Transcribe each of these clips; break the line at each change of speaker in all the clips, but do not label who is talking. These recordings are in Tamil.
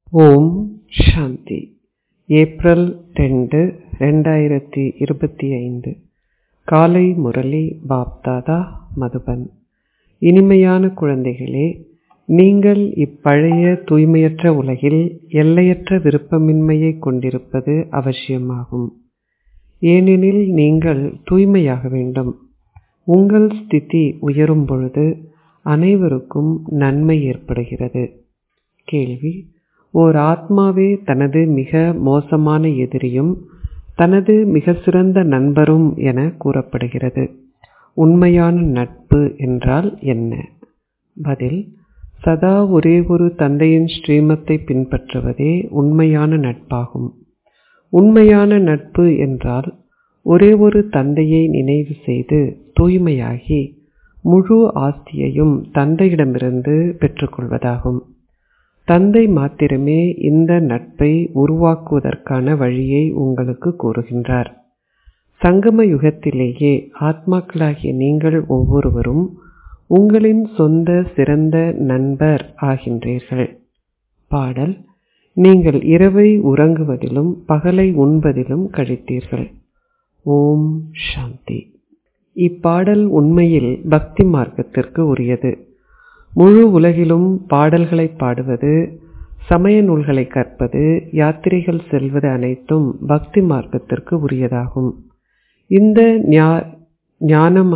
ஓம் சாந்தி ஏப்ரல் ரெண்டு ரெண்டாயிரத்தி இருபத்தி ஐந்து காலை முரளி பாப்தாதா மதுபன் இனிமையான குழந்தைகளே நீங்கள் இப்பழைய தூய்மையற்ற உலகில் எல்லையற்ற விருப்பமின்மையை கொண்டிருப்பது அவசியமாகும் ஏனெனில் நீங்கள் தூய்மையாக வேண்டும் உங்கள் ஸ்திதி உயரும் பொழுது அனைவருக்கும் நன்மை ஏற்படுகிறது கேள்வி ஓர் ஆத்மாவே தனது மிக மோசமான எதிரியும் தனது மிக சிறந்த நண்பரும் என கூறப்படுகிறது உண்மையான நட்பு என்றால் என்ன பதில் சதா ஒரே ஒரு தந்தையின் ஸ்ரீமத்தை பின்பற்றுவதே உண்மையான நட்பாகும் உண்மையான நட்பு என்றால் ஒரே ஒரு தந்தையை நினைவு செய்து தூய்மையாகி முழு ஆஸ்தியையும் தந்தையிடமிருந்து பெற்றுக்கொள்வதாகும் தந்தை மாத்திரமே இந்த நட்பை உருவாக்குவதற்கான வழியை உங்களுக்கு கூறுகின்றார் சங்கம யுகத்திலேயே ஆத்மாக்களாகிய நீங்கள் ஒவ்வொருவரும் உங்களின் சொந்த சிறந்த நண்பர் ஆகின்றீர்கள் பாடல் நீங்கள் இரவை உறங்குவதிலும் பகலை உண்பதிலும் கழித்தீர்கள் ஓம் சாந்தி இப்பாடல் உண்மையில் பக்தி மார்க்கத்திற்கு உரியது முழு உலகிலும் பாடல்களை பாடுவது சமய நூல்களை கற்பது யாத்திரைகள் செல்வது அனைத்தும் பக்தி மார்க்கத்திற்கு உரியதாகும் இந்த ஞானம்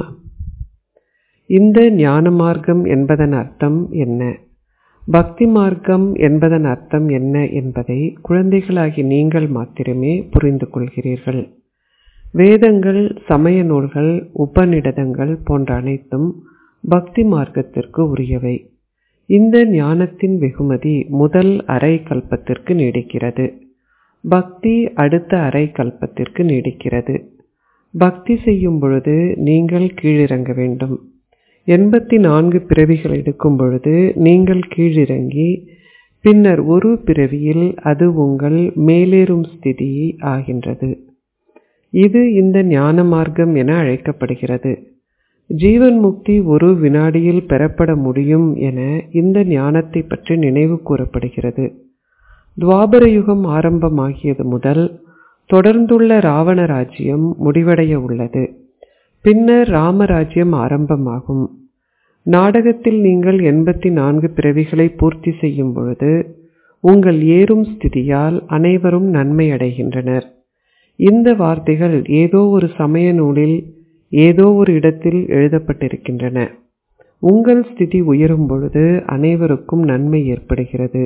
இந்த ஞான மார்க்கம் என்பதன் அர்த்தம் என்ன பக்தி மார்க்கம் என்பதன் அர்த்தம் என்ன என்பதை குழந்தைகளாகி நீங்கள் மாத்திரமே புரிந்து கொள்கிறீர்கள் வேதங்கள் சமய நூல்கள் உபநிடதங்கள் போன்ற அனைத்தும் பக்தி மார்க்கத்திற்கு உரியவை இந்த ஞானத்தின் வெகுமதி முதல் அரை கல்பத்திற்கு நீடிக்கிறது பக்தி அடுத்த அரை கல்பத்திற்கு நீடிக்கிறது பக்தி செய்யும் பொழுது நீங்கள் கீழிறங்க வேண்டும் எண்பத்தி நான்கு பிறவிகள் எடுக்கும் பொழுது நீங்கள் கீழிறங்கி பின்னர் ஒரு பிறவியில் அது உங்கள் மேலேறும் ஸ்திதி ஆகின்றது இது இந்த ஞான மார்க்கம் என அழைக்கப்படுகிறது ஜீவன் முக்தி ஒரு வினாடியில் பெறப்பட முடியும் என இந்த ஞானத்தை பற்றி நினைவு கூறப்படுகிறது துவாபர யுகம் ஆரம்பமாகியது முதல் தொடர்ந்துள்ள ராவண ராஜ்யம் முடிவடைய உள்ளது பின்னர் ராமராஜ்யம் ஆரம்பமாகும் நாடகத்தில் நீங்கள் எண்பத்தி நான்கு பிறவிகளை பூர்த்தி செய்யும் பொழுது உங்கள் ஏறும் ஸ்திதியால் அனைவரும் நன்மை அடைகின்றனர் இந்த வார்த்தைகள் ஏதோ ஒரு சமய நூலில் ஏதோ ஒரு இடத்தில் எழுதப்பட்டிருக்கின்றன உங்கள் ஸ்திதி உயரும் பொழுது அனைவருக்கும் நன்மை ஏற்படுகிறது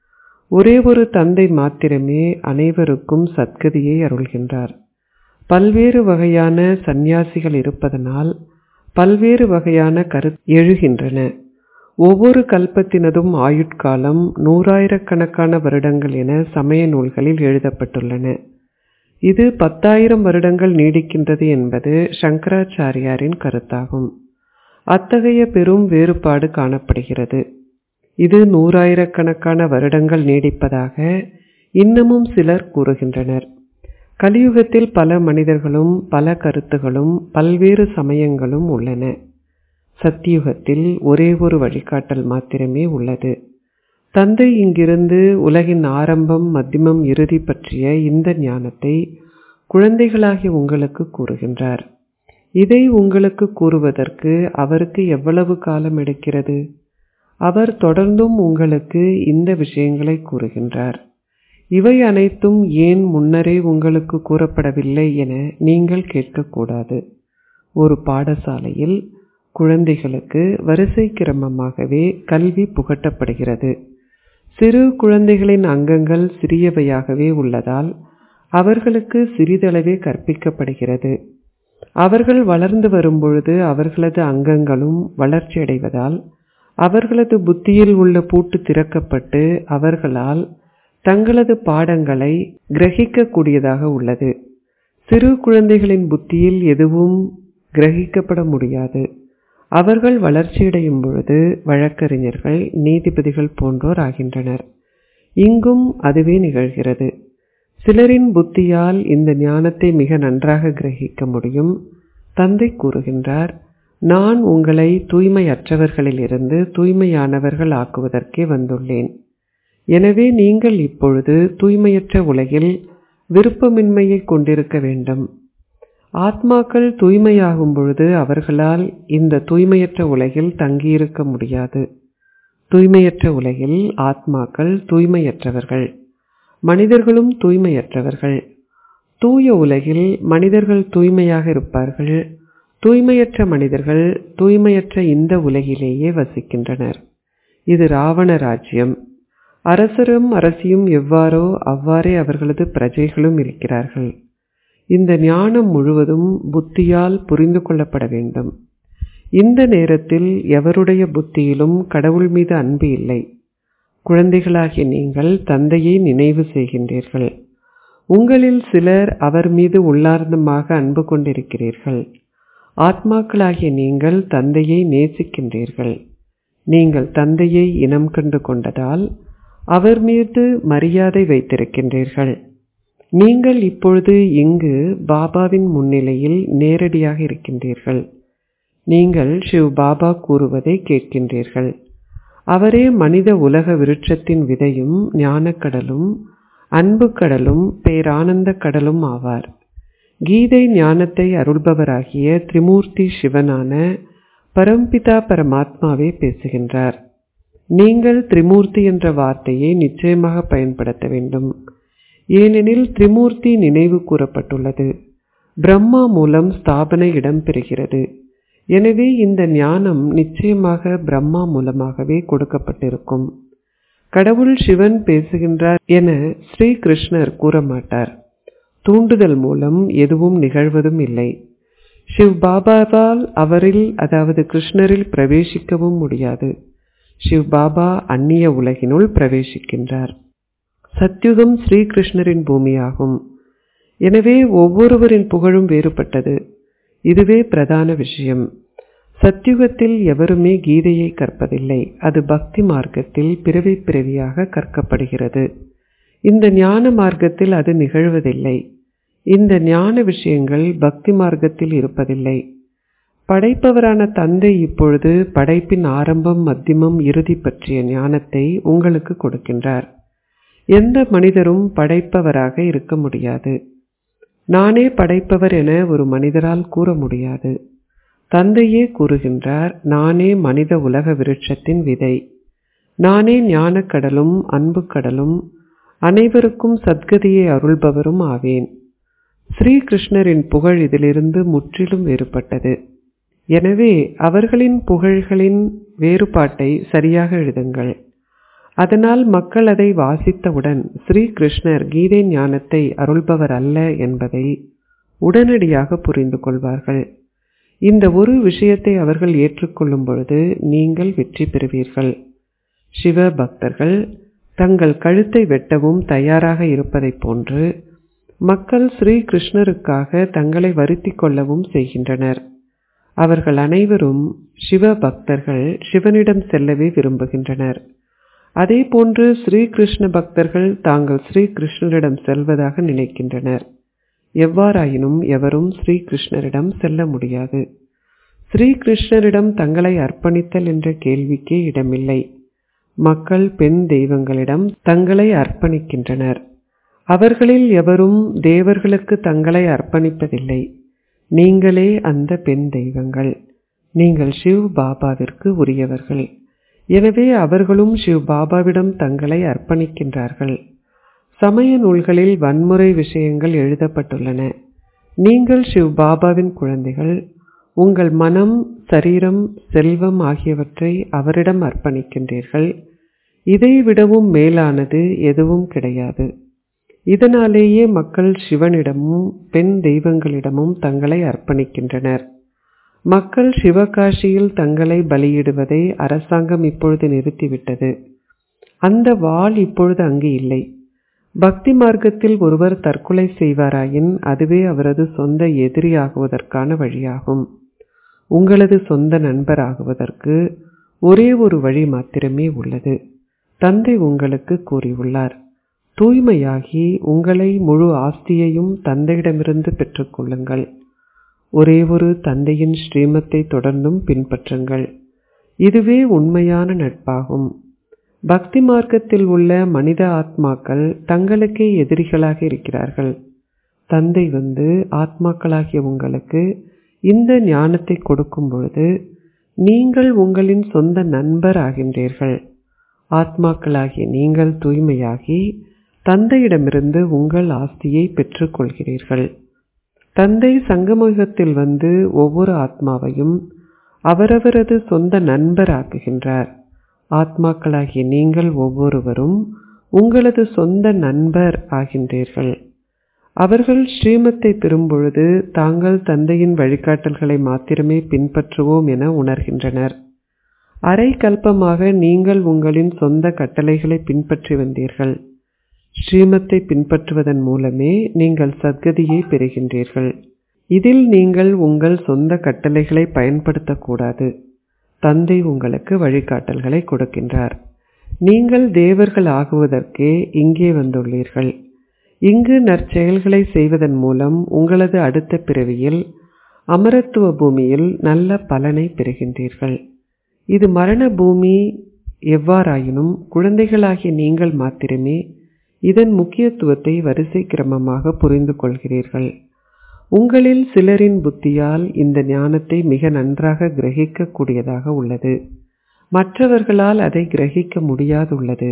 ஒரே ஒரு தந்தை மாத்திரமே அனைவருக்கும் சத்கதியை அருள்கின்றார் பல்வேறு வகையான சந்நியாசிகள் இருப்பதனால் பல்வேறு வகையான கரு எழுகின்றன ஒவ்வொரு கல்பத்தினதும் ஆயுட்காலம் நூறாயிரக்கணக்கான வருடங்கள் என சமய நூல்களில் எழுதப்பட்டுள்ளன இது பத்தாயிரம் வருடங்கள் நீடிக்கின்றது என்பது சங்கராச்சாரியாரின் கருத்தாகும் அத்தகைய பெரும் வேறுபாடு காணப்படுகிறது இது நூறாயிரக்கணக்கான வருடங்கள் நீடிப்பதாக இன்னமும் சிலர் கூறுகின்றனர் கலியுகத்தில் பல மனிதர்களும் பல கருத்துகளும் பல்வேறு சமயங்களும் உள்ளன சத்தியுகத்தில் ஒரே ஒரு வழிகாட்டல் மாத்திரமே உள்ளது தந்தை இங்கிருந்து உலகின் ஆரம்பம் மத்தியமம் இறுதி பற்றிய இந்த ஞானத்தை குழந்தைகளாகி உங்களுக்கு கூறுகின்றார் இதை உங்களுக்கு கூறுவதற்கு அவருக்கு எவ்வளவு காலம் எடுக்கிறது அவர் தொடர்ந்தும் உங்களுக்கு இந்த விஷயங்களை கூறுகின்றார் இவை அனைத்தும் ஏன் முன்னரே உங்களுக்கு கூறப்படவில்லை என நீங்கள் கேட்கக்கூடாது ஒரு பாடசாலையில் குழந்தைகளுக்கு வரிசை கிரமமாகவே கல்வி புகட்டப்படுகிறது சிறு குழந்தைகளின் அங்கங்கள் சிறியவையாகவே உள்ளதால் அவர்களுக்கு சிறிதளவே கற்பிக்கப்படுகிறது அவர்கள் வளர்ந்து வரும்பொழுது அவர்களது அங்கங்களும் வளர்ச்சியடைவதால் அவர்களது புத்தியில் உள்ள பூட்டு திறக்கப்பட்டு அவர்களால் தங்களது பாடங்களை கிரகிக்கக்கூடியதாக உள்ளது சிறு குழந்தைகளின் புத்தியில் எதுவும் கிரகிக்கப்பட முடியாது அவர்கள் வளர்ச்சியடையும் பொழுது வழக்கறிஞர்கள் நீதிபதிகள் போன்றோர் ஆகின்றனர் இங்கும் அதுவே நிகழ்கிறது சிலரின் புத்தியால் இந்த ஞானத்தை மிக நன்றாக கிரகிக்க முடியும் தந்தை கூறுகின்றார் நான் உங்களை தூய்மையற்றவர்களிலிருந்து தூய்மையானவர்கள் ஆக்குவதற்கே வந்துள்ளேன் எனவே நீங்கள் இப்பொழுது தூய்மையற்ற உலகில் விருப்பமின்மையை கொண்டிருக்க வேண்டும் ஆத்மாக்கள் தூய்மையாகும் பொழுது அவர்களால் இந்த தூய்மையற்ற உலகில் தங்கியிருக்க முடியாது தூய்மையற்ற உலகில் ஆத்மாக்கள் தூய்மையற்றவர்கள் மனிதர்களும் தூய்மையற்றவர்கள் தூய உலகில் மனிதர்கள் தூய்மையாக இருப்பார்கள் தூய்மையற்ற மனிதர்கள் தூய்மையற்ற இந்த உலகிலேயே வசிக்கின்றனர் இது ராவண ராஜ்யம் அரசரும் அரசியும் எவ்வாறோ அவ்வாறே அவர்களது பிரஜைகளும் இருக்கிறார்கள் இந்த ஞானம் முழுவதும் புத்தியால் புரிந்து கொள்ளப்பட வேண்டும் இந்த நேரத்தில் எவருடைய புத்தியிலும் கடவுள் மீது அன்பு இல்லை குழந்தைகளாகிய நீங்கள் தந்தையை நினைவு செய்கின்றீர்கள் உங்களில் சிலர் அவர் மீது உள்ளார்ந்தமாக அன்பு கொண்டிருக்கிறீர்கள் ஆத்மாக்களாகிய நீங்கள் தந்தையை நேசிக்கின்றீர்கள் நீங்கள் தந்தையை இனம் கண்டு கொண்டதால் அவர் மீது மரியாதை வைத்திருக்கின்றீர்கள் நீங்கள் இப்பொழுது இங்கு பாபாவின் முன்னிலையில் நேரடியாக இருக்கின்றீர்கள் நீங்கள் ஷிவ் பாபா கூறுவதை கேட்கின்றீர்கள் அவரே மனித உலக விருட்சத்தின் விதையும் ஞானக்கடலும் அன்பு கடலும் பேரானந்த கடலும் ஆவார் கீதை ஞானத்தை அருள்பவராகிய திரிமூர்த்தி சிவனான பரம்பிதா பரமாத்மாவே பேசுகின்றார் நீங்கள் திரிமூர்த்தி என்ற வார்த்தையை நிச்சயமாக பயன்படுத்த வேண்டும் ஏனெனில் திரிமூர்த்தி நினைவு கூறப்பட்டுள்ளது பிரம்மா மூலம் ஸ்தாபனை இடம்பெறுகிறது எனவே இந்த ஞானம் நிச்சயமாக பிரம்மா மூலமாகவே கொடுக்கப்பட்டிருக்கும் கடவுள் சிவன் பேசுகின்றார் என ஸ்ரீ கிருஷ்ணர் கூற மாட்டார் தூண்டுதல் மூலம் எதுவும் நிகழ்வதும் இல்லை சிவ் பாபாவால் அவரில் அதாவது கிருஷ்ணரில் பிரவேசிக்கவும் முடியாது சிவ் பாபா அந்நிய உலகினுள் பிரவேசிக்கின்றார் சத்யுகம் ஸ்ரீகிருஷ்ணரின் பூமியாகும் எனவே ஒவ்வொருவரின் புகழும் வேறுபட்டது இதுவே பிரதான விஷயம் சத்யுகத்தில் எவருமே கீதையை கற்பதில்லை அது பக்தி மார்க்கத்தில் பிறவி பிறவியாக கற்கப்படுகிறது இந்த ஞான மார்க்கத்தில் அது நிகழ்வதில்லை இந்த ஞான விஷயங்கள் பக்தி மார்க்கத்தில் இருப்பதில்லை படைப்பவரான தந்தை இப்பொழுது படைப்பின் ஆரம்பம் மத்தியமம் இறுதி பற்றிய ஞானத்தை உங்களுக்கு கொடுக்கின்றார் எந்த மனிதரும் படைப்பவராக இருக்க முடியாது நானே படைப்பவர் என ஒரு மனிதரால் கூற முடியாது தந்தையே கூறுகின்றார் நானே மனித உலக விருட்சத்தின் விதை நானே ஞானக்கடலும் அன்பு கடலும் அனைவருக்கும் சத்கதியை அருள்பவரும் ஆவேன் ஸ்ரீகிருஷ்ணரின் புகழ் இதிலிருந்து முற்றிலும் வேறுபட்டது எனவே அவர்களின் புகழ்களின் வேறுபாட்டை சரியாக எழுதுங்கள் அதனால் மக்கள் அதை வாசித்தவுடன் ஸ்ரீகிருஷ்ணர் கீதை ஞானத்தை அருள்பவர் அல்ல என்பதை உடனடியாக புரிந்து கொள்வார்கள் இந்த ஒரு விஷயத்தை அவர்கள் ஏற்றுக்கொள்ளும் பொழுது நீங்கள் வெற்றி பெறுவீர்கள் சிவ பக்தர்கள் தங்கள் கழுத்தை வெட்டவும் தயாராக இருப்பதைப் போன்று மக்கள் ஸ்ரீ கிருஷ்ணருக்காக தங்களை வருத்தி கொள்ளவும் செய்கின்றனர் அவர்கள் அனைவரும் சிவ பக்தர்கள் சிவனிடம் செல்லவே விரும்புகின்றனர் அதே போன்று ஸ்ரீ கிருஷ்ண பக்தர்கள் தாங்கள் ஸ்ரீ கிருஷ்ணரிடம் செல்வதாக நினைக்கின்றனர் எவ்வாறாயினும் எவரும் ஸ்ரீ கிருஷ்ணரிடம் செல்ல முடியாது ஸ்ரீ கிருஷ்ணரிடம் தங்களை அர்ப்பணித்தல் என்ற கேள்விக்கே இடமில்லை மக்கள் பெண் தெய்வங்களிடம் தங்களை அர்ப்பணிக்கின்றனர் அவர்களில் எவரும் தேவர்களுக்கு தங்களை அர்ப்பணிப்பதில்லை நீங்களே அந்த பெண் தெய்வங்கள் நீங்கள் சிவ் பாபாவிற்கு உரியவர்கள் எனவே அவர்களும் சிவ் பாபாவிடம் தங்களை அர்ப்பணிக்கின்றார்கள் சமய நூல்களில் வன்முறை விஷயங்கள் எழுதப்பட்டுள்ளன நீங்கள் சிவ் பாபாவின் குழந்தைகள் உங்கள் மனம் சரீரம் செல்வம் ஆகியவற்றை அவரிடம் அர்ப்பணிக்கின்றீர்கள் இதை விடவும் மேலானது எதுவும் கிடையாது இதனாலேயே மக்கள் சிவனிடமும் பெண் தெய்வங்களிடமும் தங்களை அர்ப்பணிக்கின்றனர் மக்கள் சிவகாசியில் தங்களை பலியிடுவதை அரசாங்கம் இப்பொழுது நிறுத்திவிட்டது அந்த வாள் இப்பொழுது அங்கு இல்லை பக்தி மார்க்கத்தில் ஒருவர் தற்கொலை செய்வாராயின் அதுவே அவரது சொந்த எதிரியாகுவதற்கான வழியாகும் உங்களது சொந்த நண்பராகுவதற்கு ஒரே ஒரு வழி மாத்திரமே உள்ளது தந்தை உங்களுக்கு கூறியுள்ளார் தூய்மையாகி உங்களை முழு ஆஸ்தியையும் தந்தையிடமிருந்து பெற்றுக்கொள்ளுங்கள் ஒரே ஒரு தந்தையின் ஸ்ரீமத்தை தொடர்ந்தும் பின்பற்றுங்கள் இதுவே உண்மையான நட்பாகும் பக்தி மார்க்கத்தில் உள்ள மனித ஆத்மாக்கள் தங்களுக்கே எதிரிகளாக இருக்கிறார்கள் தந்தை வந்து ஆத்மாக்களாகிய உங்களுக்கு இந்த ஞானத்தை கொடுக்கும் பொழுது நீங்கள் உங்களின் சொந்த நண்பர் ஆகின்றீர்கள் ஆத்மாக்களாகிய நீங்கள் தூய்மையாகி தந்தையிடமிருந்து உங்கள் ஆஸ்தியை பெற்றுக்கொள்கிறீர்கள் தந்தை சங்கமயுகத்தில் வந்து ஒவ்வொரு ஆத்மாவையும் அவரவரது சொந்த நண்பர் ஆக்குகின்றார் ஆத்மாக்களாகிய நீங்கள் ஒவ்வொருவரும் உங்களது சொந்த நண்பர் ஆகின்றீர்கள் அவர்கள் ஸ்ரீமத்தை பெறும்பொழுது தாங்கள் தந்தையின் வழிகாட்டல்களை மாத்திரமே பின்பற்றுவோம் என உணர்கின்றனர் அரை கல்பமாக நீங்கள் உங்களின் சொந்த கட்டளைகளை பின்பற்றி வந்தீர்கள் ஸ்ரீமத்தை பின்பற்றுவதன் மூலமே நீங்கள் சத்கதியை பெறுகின்றீர்கள் இதில் நீங்கள் உங்கள் சொந்த கட்டளைகளை பயன்படுத்தக்கூடாது தந்தை உங்களுக்கு வழிகாட்டல்களை கொடுக்கின்றார் நீங்கள் தேவர்கள் ஆகுவதற்கே இங்கே வந்துள்ளீர்கள் இங்கு நற்செயல்களை செய்வதன் மூலம் உங்களது அடுத்த பிறவியில் அமரத்துவ பூமியில் நல்ல பலனை பெறுகின்றீர்கள் இது மரண பூமி எவ்வாறாயினும் குழந்தைகளாகிய நீங்கள் மாத்திரமே இதன் முக்கியத்துவத்தை வரிசை கிரமமாக புரிந்து கொள்கிறீர்கள் உங்களில் சிலரின் புத்தியால் இந்த ஞானத்தை மிக நன்றாக கிரகிக்க கூடியதாக உள்ளது மற்றவர்களால் அதை கிரகிக்க முடியாதுள்ளது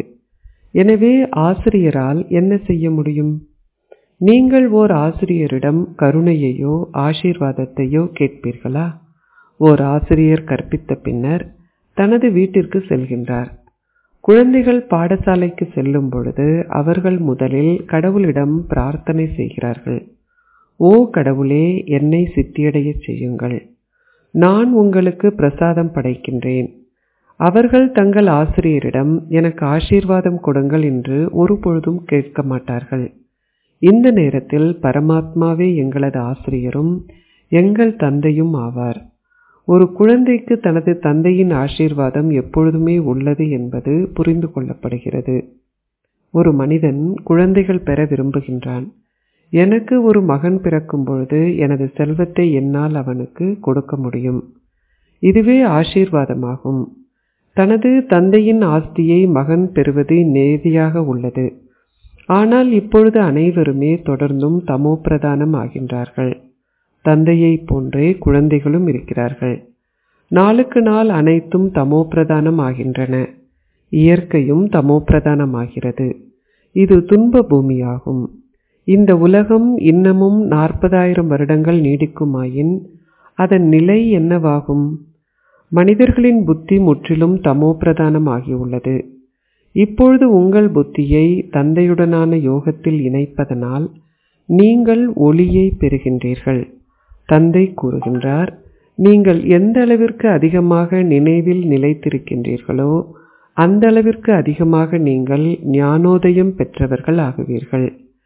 எனவே ஆசிரியரால் என்ன செய்ய முடியும் நீங்கள் ஓர் ஆசிரியரிடம் கருணையையோ ஆசீர்வாதத்தையோ கேட்பீர்களா ஓர் ஆசிரியர் கற்பித்த பின்னர் தனது வீட்டிற்கு செல்கின்றார் குழந்தைகள் பாடசாலைக்கு செல்லும் பொழுது அவர்கள் முதலில் கடவுளிடம் பிரார்த்தனை செய்கிறார்கள் ஓ கடவுளே என்னை சித்தியடையச் செய்யுங்கள் நான் உங்களுக்கு பிரசாதம் படைக்கின்றேன் அவர்கள் தங்கள் ஆசிரியரிடம் எனக்கு ஆசீர்வாதம் கொடுங்கள் என்று ஒருபொழுதும் கேட்க மாட்டார்கள் இந்த நேரத்தில் பரமாத்மாவே எங்களது ஆசிரியரும் எங்கள் தந்தையும் ஆவார் ஒரு குழந்தைக்கு தனது தந்தையின் ஆசீர்வாதம் எப்பொழுதுமே உள்ளது என்பது புரிந்து கொள்ளப்படுகிறது ஒரு மனிதன் குழந்தைகள் பெற விரும்புகின்றான் எனக்கு ஒரு மகன் பிறக்கும் பொழுது எனது செல்வத்தை என்னால் அவனுக்கு கொடுக்க முடியும் இதுவே ஆசீர்வாதமாகும் தனது தந்தையின் ஆஸ்தியை மகன் பெறுவது நேதியாக உள்ளது ஆனால் இப்பொழுது அனைவருமே தொடர்ந்தும் தமோ பிரதானம் ஆகின்றார்கள் தந்தையைப் போன்றே குழந்தைகளும் இருக்கிறார்கள் நாளுக்கு நாள் அனைத்தும் தமோ பிரதானம் ஆகின்றன இயற்கையும் தமோ பிரதானமாகிறது இது துன்ப பூமியாகும் இந்த உலகம் இன்னமும் நாற்பதாயிரம் வருடங்கள் நீடிக்குமாயின் அதன் நிலை என்னவாகும் மனிதர்களின் புத்தி முற்றிலும் தமோ பிரதானம் ஆகியுள்ளது இப்பொழுது உங்கள் புத்தியை தந்தையுடனான யோகத்தில் இணைப்பதனால் நீங்கள் ஒளியை பெறுகின்றீர்கள் தந்தை கூறுகின்றார் நீங்கள் எந்த அளவிற்கு அதிகமாக நினைவில் நிலைத்திருக்கின்றீர்களோ அந்த அளவிற்கு அதிகமாக நீங்கள் ஞானோதயம் பெற்றவர்கள் ஆகுவீர்கள்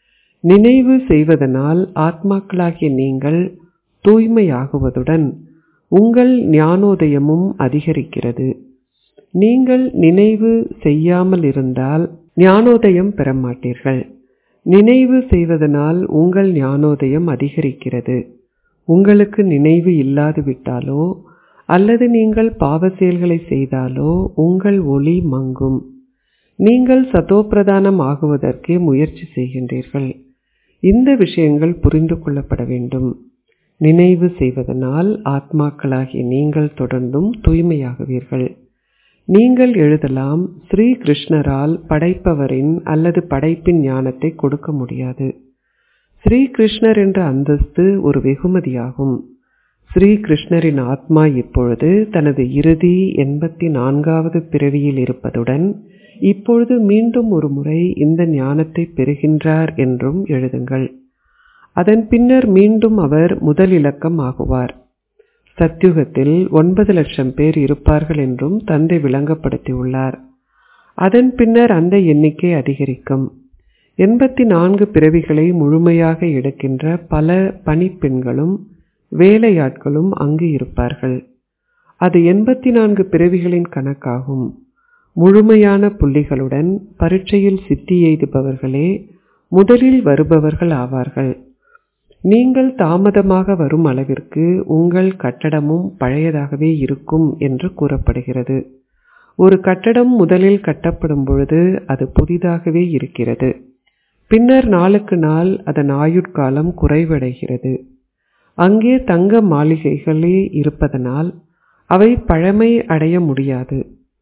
நினைவு செய்வதனால் ஆத்மாக்களாகிய நீங்கள் தூய்மையாகுவதுடன் உங்கள் ஞானோதயமும் அதிகரிக்கிறது நீங்கள் நினைவு செய்யாமல் இருந்தால் ஞானோதயம் பெற மாட்டீர்கள் நினைவு செய்வதனால் உங்கள் ஞானோதயம் அதிகரிக்கிறது உங்களுக்கு நினைவு இல்லாது விட்டாலோ அல்லது நீங்கள் பாவ செயல்களை செய்தாலோ உங்கள் ஒளி மங்கும் நீங்கள் சதோப்பிரதானம் ஆகுவதற்கே முயற்சி செய்கின்றீர்கள் இந்த விஷயங்கள் புரிந்து கொள்ளப்பட வேண்டும் நினைவு செய்வதனால் ஆத்மாக்களாகிய நீங்கள் தொடர்ந்தும் தூய்மையாகுவீர்கள் நீங்கள் எழுதலாம் ஸ்ரீ கிருஷ்ணரால் படைப்பவரின் அல்லது படைப்பின் ஞானத்தை கொடுக்க முடியாது ஸ்ரீ கிருஷ்ணர் என்ற அந்தஸ்து ஒரு வெகுமதியாகும் ஸ்ரீ கிருஷ்ணரின் ஆத்மா இப்பொழுது தனது இறுதி எண்பத்தி நான்காவது பிறவியில் இருப்பதுடன் இப்பொழுது மீண்டும் ஒரு முறை இந்த ஞானத்தை பெறுகின்றார் என்றும் எழுதுங்கள் அதன் பின்னர் மீண்டும் அவர் முதல் இலக்கம் ஆகுவார் சத்யுகத்தில் ஒன்பது லட்சம் பேர் இருப்பார்கள் என்றும் தந்தை விளங்கப்படுத்தியுள்ளார் அதன் பின்னர் அந்த எண்ணிக்கை அதிகரிக்கும் எண்பத்தி நான்கு பிறவிகளை முழுமையாக எடுக்கின்ற பல பணிப்பெண்களும் வேலையாட்களும் அங்கு இருப்பார்கள் அது எண்பத்தி நான்கு பிறவிகளின் கணக்காகும் முழுமையான புள்ளிகளுடன் பரீட்சையில் சித்தி எய்துபவர்களே முதலில் வருபவர்கள் ஆவார்கள் நீங்கள் தாமதமாக வரும் அளவிற்கு உங்கள் கட்டடமும் பழையதாகவே இருக்கும் என்று கூறப்படுகிறது ஒரு கட்டடம் முதலில் கட்டப்படும் பொழுது அது புதிதாகவே இருக்கிறது பின்னர் நாளுக்கு நாள் அதன் ஆயுட்காலம் குறைவடைகிறது அங்கே தங்க மாளிகைகளே இருப்பதனால் அவை பழமை அடைய முடியாது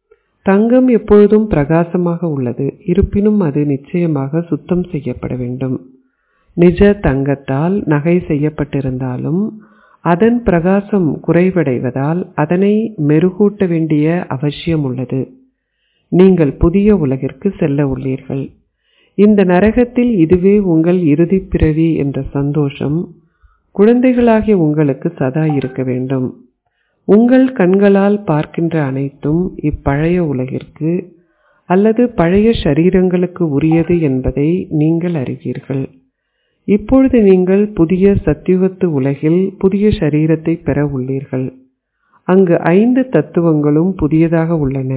தங்கம் எப்பொழுதும் பிரகாசமாக உள்ளது இருப்பினும் அது நிச்சயமாக சுத்தம் செய்யப்பட வேண்டும் நிஜ தங்கத்தால் நகை செய்யப்பட்டிருந்தாலும் அதன் பிரகாசம் குறைவடைவதால் அதனை மெருகூட்ட வேண்டிய அவசியம் உள்ளது நீங்கள் புதிய உலகிற்கு செல்ல உள்ளீர்கள் இந்த நரகத்தில் இதுவே உங்கள் இறுதி பிறவி என்ற சந்தோஷம் குழந்தைகளாகிய உங்களுக்கு சதா இருக்க வேண்டும் உங்கள் கண்களால் பார்க்கின்ற அனைத்தும் இப்பழைய உலகிற்கு அல்லது பழைய சரீரங்களுக்கு உரியது என்பதை நீங்கள் அறிவீர்கள் இப்பொழுது நீங்கள் புதிய சத்தியுகத்து உலகில் புதிய சரீரத்தை பெற உள்ளீர்கள் அங்கு ஐந்து தத்துவங்களும் புதியதாக உள்ளன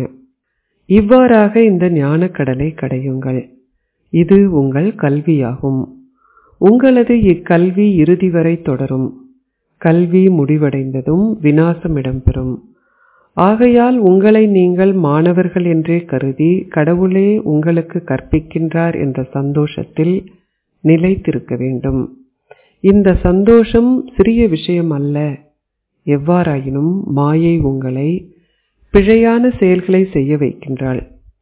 இவ்வாறாக இந்த ஞானக்கடலை கடையுங்கள் இது உங்கள் கல்வியாகும் உங்களது இக்கல்வி இறுதி வரை தொடரும் கல்வி முடிவடைந்ததும் வினாசம் இடம்பெறும் ஆகையால் உங்களை நீங்கள் மாணவர்கள் என்றே கருதி கடவுளே உங்களுக்கு கற்பிக்கின்றார் என்ற சந்தோஷத்தில் நிலைத்திருக்க வேண்டும் இந்த சந்தோஷம் சிறிய விஷயம் அல்ல எவ்வாறாயினும் மாயை உங்களை பிழையான செயல்களை செய்ய வைக்கின்றாள்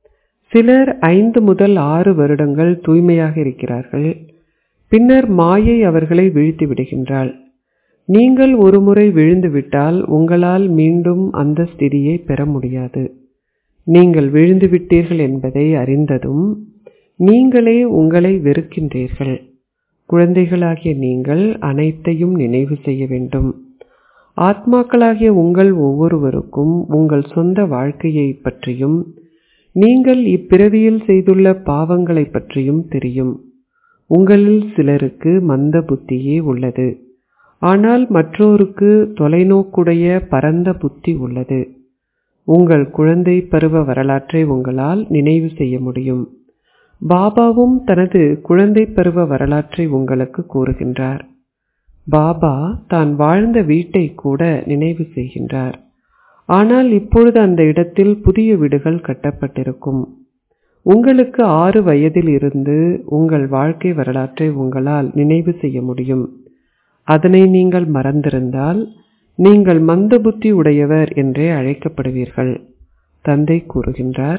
சிலர் ஐந்து முதல் ஆறு வருடங்கள் தூய்மையாக இருக்கிறார்கள் பின்னர் மாயை அவர்களை வீழ்த்தி விடுகின்றாள் நீங்கள் ஒருமுறை விழுந்துவிட்டால் உங்களால் மீண்டும் அந்த ஸ்திதியை பெற முடியாது நீங்கள் விழுந்து விட்டீர்கள் என்பதை அறிந்ததும் நீங்களே உங்களை வெறுக்கின்றீர்கள் குழந்தைகளாகிய நீங்கள் அனைத்தையும் நினைவு செய்ய வேண்டும் ஆத்மாக்களாகிய உங்கள் ஒவ்வொருவருக்கும் உங்கள் சொந்த வாழ்க்கையை பற்றியும் நீங்கள் இப்பிறவியில் செய்துள்ள பாவங்களை பற்றியும் தெரியும் உங்களில் சிலருக்கு மந்த புத்தியே உள்ளது ஆனால் மற்றோருக்கு தொலைநோக்குடைய பரந்த புத்தி உள்ளது உங்கள் குழந்தை பருவ வரலாற்றை உங்களால் நினைவு செய்ய முடியும் பாபாவும் தனது குழந்தை பருவ வரலாற்றை உங்களுக்கு கூறுகின்றார் பாபா தான் வாழ்ந்த வீட்டை கூட நினைவு செய்கின்றார் ஆனால் இப்பொழுது அந்த இடத்தில் புதிய வீடுகள் கட்டப்பட்டிருக்கும் உங்களுக்கு ஆறு வயதில் இருந்து உங்கள் வாழ்க்கை வரலாற்றை உங்களால் நினைவு செய்ய முடியும் அதனை நீங்கள் மறந்திருந்தால் நீங்கள் மந்த புத்தி உடையவர் என்றே அழைக்கப்படுவீர்கள் தந்தை கூறுகின்றார்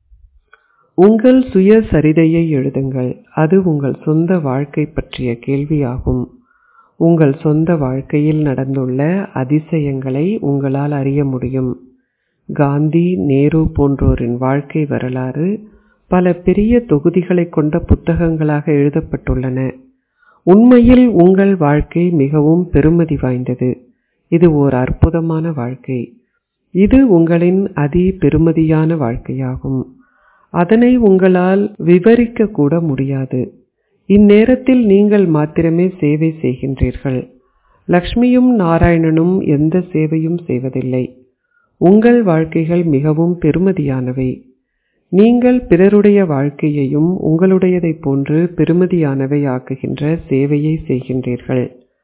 உங்கள் சுய சரிதையை எழுதுங்கள் அது உங்கள் சொந்த வாழ்க்கை பற்றிய கேள்வியாகும் உங்கள் சொந்த வாழ்க்கையில் நடந்துள்ள அதிசயங்களை உங்களால் அறிய முடியும் காந்தி நேரு போன்றோரின் வாழ்க்கை வரலாறு பல பெரிய தொகுதிகளை கொண்ட புத்தகங்களாக எழுதப்பட்டுள்ளன உண்மையில் உங்கள் வாழ்க்கை மிகவும் பெருமதி வாய்ந்தது இது ஓர் அற்புதமான வாழ்க்கை இது உங்களின் அதி பெருமதியான வாழ்க்கையாகும் அதனை உங்களால் விவரிக்க கூட முடியாது இந்நேரத்தில் நீங்கள் மாத்திரமே சேவை செய்கின்றீர்கள் லக்ஷ்மியும் நாராயணனும் எந்த சேவையும் செய்வதில்லை உங்கள் வாழ்க்கைகள் மிகவும் பெருமதியானவை நீங்கள் பிறருடைய வாழ்க்கையையும் உங்களுடையதைப் போன்று பெருமதியானவை ஆக்குகின்ற சேவையை செய்கின்றீர்கள்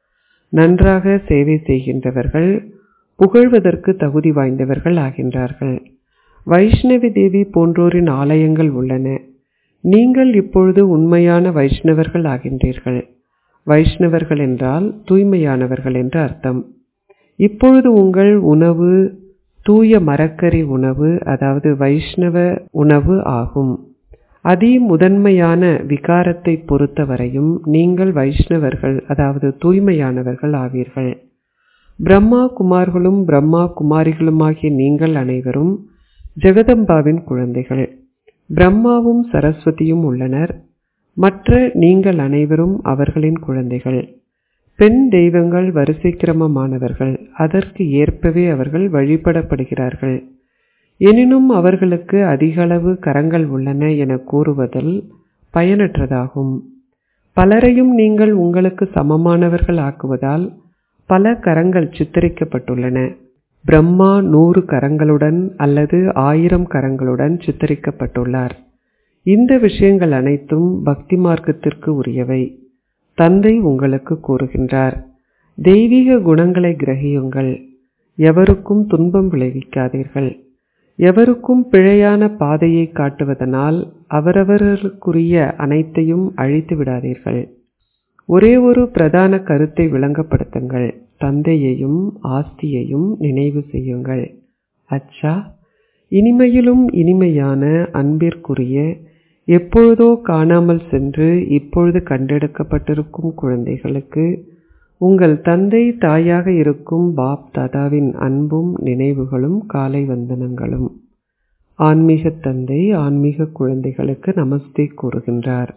நன்றாக சேவை செய்கின்றவர்கள் புகழ்வதற்கு தகுதி வாய்ந்தவர்கள் ஆகின்றார்கள் வைஷ்ணவி தேவி போன்றோரின் ஆலயங்கள் உள்ளன நீங்கள் இப்பொழுது உண்மையான வைஷ்ணவர்கள் ஆகின்றீர்கள் வைஷ்ணவர்கள் என்றால் தூய்மையானவர்கள் என்று அர்த்தம் இப்பொழுது உங்கள் உணவு தூய மரக்கறி உணவு அதாவது வைஷ்ணவ உணவு ஆகும் அதி முதன்மையான விகாரத்தை பொறுத்தவரையும் நீங்கள் வைஷ்ணவர்கள் அதாவது தூய்மையானவர்கள் ஆவீர்கள் பிரம்மா குமார்களும் பிரம்மா குமாரிகளுமாகிய நீங்கள் அனைவரும் ஜெகதம்பாவின் குழந்தைகள் பிரம்மாவும் சரஸ்வதியும் உள்ளனர் மற்ற நீங்கள் அனைவரும் அவர்களின் குழந்தைகள் பெண் தெய்வங்கள் வரிசை கிரமமானவர்கள் அதற்கு ஏற்பவே அவர்கள் வழிபடப்படுகிறார்கள் எனினும் அவர்களுக்கு அதிகளவு கரங்கள் உள்ளன என கூறுவதில் பயனற்றதாகும் பலரையும் நீங்கள் உங்களுக்கு சமமானவர்கள் ஆக்குவதால் பல கரங்கள் சித்தரிக்கப்பட்டுள்ளன பிரம்மா நூறு கரங்களுடன் அல்லது ஆயிரம் கரங்களுடன் சித்தரிக்கப்பட்டுள்ளார் இந்த விஷயங்கள் அனைத்தும் பக்தி மார்க்கத்திற்கு உரியவை தந்தை உங்களுக்கு கூறுகின்றார் தெய்வீக குணங்களை கிரகியுங்கள் எவருக்கும் துன்பம் விளைவிக்காதீர்கள் எவருக்கும் பிழையான பாதையை காட்டுவதனால் அவரவர்களுக்குரிய அனைத்தையும் அழித்து விடாதீர்கள் ஒரே ஒரு பிரதான கருத்தை விளங்கப்படுத்துங்கள் தந்தையையும் ஆஸ்தியையும் நினைவு செய்யுங்கள் அச்சா இனிமையிலும் இனிமையான அன்பிற்குரிய எப்பொழுதோ காணாமல் சென்று இப்பொழுது கண்டெடுக்கப்பட்டிருக்கும் குழந்தைகளுக்கு உங்கள் தந்தை தாயாக இருக்கும் பாப் தாதாவின் அன்பும் நினைவுகளும் காலை வந்தனங்களும் ஆன்மீக தந்தை ஆன்மீக குழந்தைகளுக்கு நமஸ்தே கூறுகின்றார்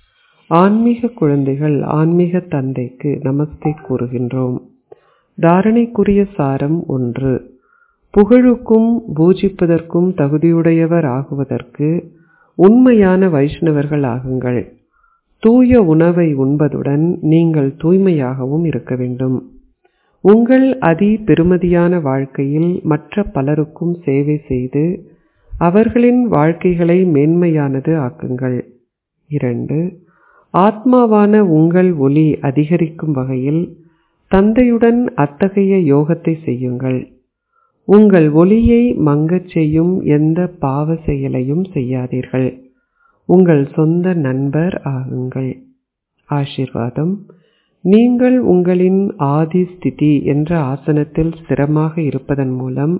ஆன்மீக குழந்தைகள் ஆன்மீக தந்தைக்கு நமஸ்தே கூறுகின்றோம் தாரணைக்குரிய சாரம் ஒன்று புகழுக்கும் பூஜிப்பதற்கும் தகுதியுடையவர் ஆகுவதற்கு உண்மையான வைஷ்ணவர்கள் ஆகுங்கள் தூய உணவை உண்பதுடன் நீங்கள் தூய்மையாகவும் இருக்க வேண்டும் உங்கள் அதி பெருமதியான வாழ்க்கையில் மற்ற பலருக்கும் சேவை செய்து அவர்களின் வாழ்க்கைகளை மேன்மையானது ஆக்குங்கள் இரண்டு ஆத்மாவான உங்கள் ஒளி அதிகரிக்கும் வகையில் தந்தையுடன் அத்தகைய யோகத்தை செய்யுங்கள் உங்கள் ஒளியை மங்கச் செய்யும் எந்த பாவ செயலையும் செய்யாதீர்கள் உங்கள் சொந்த நண்பர் ஆகுங்கள் ஆசிர்வாதம் நீங்கள் உங்களின் ஆதி ஸ்திதி என்ற ஆசனத்தில் ஸ்திரமாக இருப்பதன் மூலம்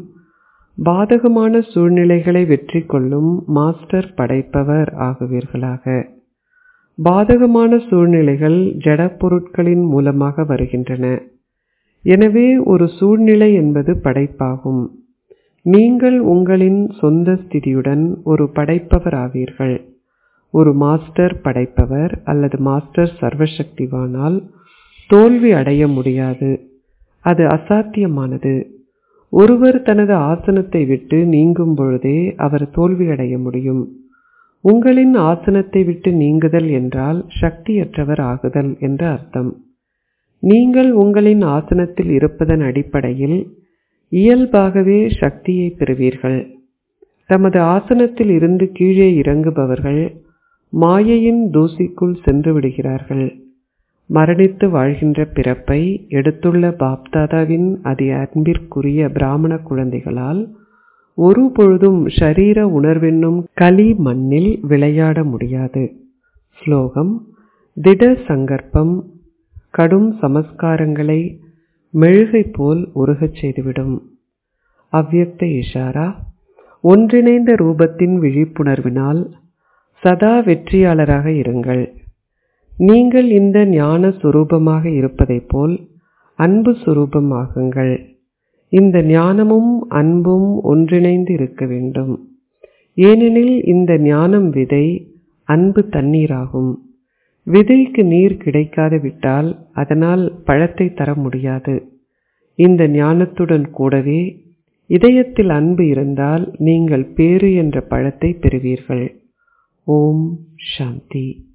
பாதகமான சூழ்நிலைகளை வெற்றி கொள்ளும் மாஸ்டர் படைப்பவர் ஆகுவீர்களாக பாதகமான சூழ்நிலைகள் ஜட பொருட்களின் மூலமாக வருகின்றன எனவே ஒரு சூழ்நிலை என்பது படைப்பாகும் நீங்கள் உங்களின் சொந்த ஸ்திதியுடன் ஒரு படைப்பவர் ஆவீர்கள் ஒரு மாஸ்டர் படைப்பவர் அல்லது மாஸ்டர் சர்வசக்திவானால் தோல்வி அடைய முடியாது அது அசாத்தியமானது ஒருவர் தனது ஆசனத்தை விட்டு நீங்கும் பொழுதே அவர் தோல்வியடைய முடியும் உங்களின் ஆசனத்தை விட்டு நீங்குதல் என்றால் சக்தியற்றவர் ஆகுதல் என்ற அர்த்தம் நீங்கள் உங்களின் ஆசனத்தில் இருப்பதன் அடிப்படையில் இயல்பாகவே சக்தியை பெறுவீர்கள் தமது ஆசனத்தில் இருந்து கீழே இறங்குபவர்கள் மாயையின் தூசிக்குள் சென்று விடுகிறார்கள் மரணித்து வாழ்கின்ற பிறப்பை எடுத்துள்ள பாப்தாதாவின் அதி அன்பிற்குரிய பிராமண குழந்தைகளால் ஒரு பொழுதும் ஷரீர உணர்வென்னும் களி மண்ணில் விளையாட முடியாது ஸ்லோகம் திட சங்கற்பம் கடும் சமஸ்காரங்களை மெழுகை போல் உருகச் செய்துவிடும் அவ்யக்த இஷாரா ஒன்றிணைந்த ரூபத்தின் விழிப்புணர்வினால் சதா வெற்றியாளராக இருங்கள் நீங்கள் இந்த ஞான சுரூபமாக இருப்பதைப் போல் அன்பு சுரூபமாகுங்கள் இந்த ஞானமும் அன்பும் ஒன்றிணைந்து இருக்க வேண்டும் ஏனெனில் இந்த ஞானம் விதை அன்பு தண்ணீராகும் விதைக்கு நீர் கிடைக்காது விட்டால் அதனால் பழத்தை தர முடியாது இந்த ஞானத்துடன் கூடவே இதயத்தில் அன்பு இருந்தால் நீங்கள் பேறு என்ற பழத்தை பெறுவீர்கள் ஓம் சாந்தி